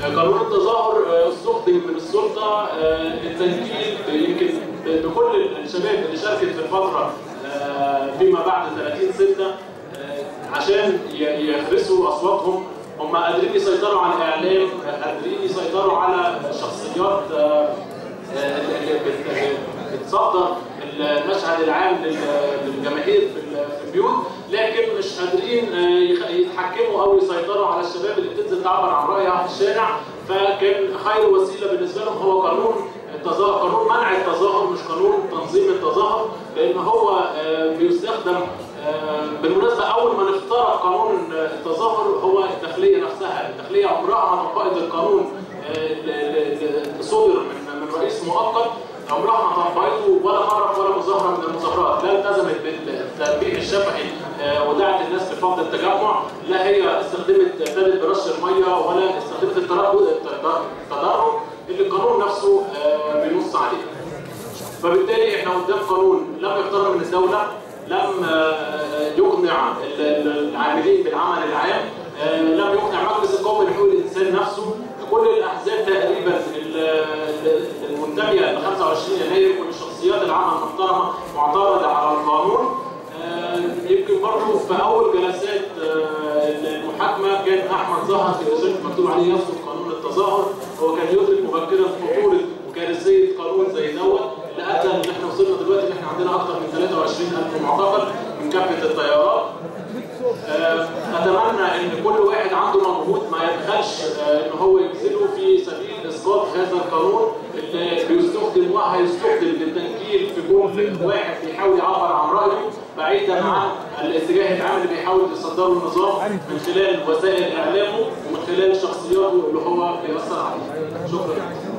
قانون التظاهر آه، استخدم من السلطه آه، للتنكيل يمكن بكل الشباب اللي شاركت في الفتره آه، فيما بعد 30 6 عشان ي- يخرسوا اصواتهم هم قادرين يسيطروا على الاعلام قادرين يسيطروا على شخصيات آه، آه، اللي بت- بتصدر المشهد العام لل- للجماهير في ال- في البيوت لكن مش قادرين آه، يخ- يتحكموا او يسيطروا على الشباب اللي بتنزل تعبر عن رايها في الشارع فكان خير وسيله بالنسبه لهم هو قانون التظاهر قانون منع التظاهر مش قانون تنظيم التظاهر لان هو آه، بيستخدم آه، بالمناسبه اول من اخترع قانون التظاهر هو الداخليه نفسها، الداخليه عمرها ما طبقت القانون آه، اللي اللي صدر من من رئيس مؤقت عمرها ما طبقته ولا مره في ولا مظاهره من المظاهرات، لا التزمت بالتنبيه الشفهي آه، ودعت الناس بفضل التجمع، لا هي استخدمت ابتدت برش الميه ولا استخدمت التردد التدرج اللي القانون نفسه آه، بينص عليه. فبالتالي احنا قدام قانون لم يقترن من الدوله لم آه، يقنع ال- ال- العاملين بالعمل العام آه، لم يقنع مجلس القومي لحقوق الانسان نفسه كل الاحزاب تقريبا ال- ال- المنتميه ل 25 يناير كل الشخصيات العامه المحترمه معترضه على القانون آه، يمكن برضه في اول جلسات آه، المحاكمه كان احمد ظهر في رساله مكتوب عليه يسقط قانون التظاهر هو كان يدرك مبكرا خطوره وكارثيه قانون زي دوت اللي ادى ان احنا وصلنا دلوقتي ان احنا عندنا اكثر من 23000 معتقل من كافه التيارات آه، اتمنى ان كل واحد عنده مجهود ما يبخلش آه، ان هو يبذله في سبيل اسقاط هذا القانون اللي بيستخدم وهيستخدم للتنكيل في كل واحد بيحاول يعبر عن رايه بعيدا عن الاتجاه العام اللي بيحاول يصدره النظام من خلال وسائل اعلامه ومن خلال شخصياته اللي هو بيأثر عليها. شكرا.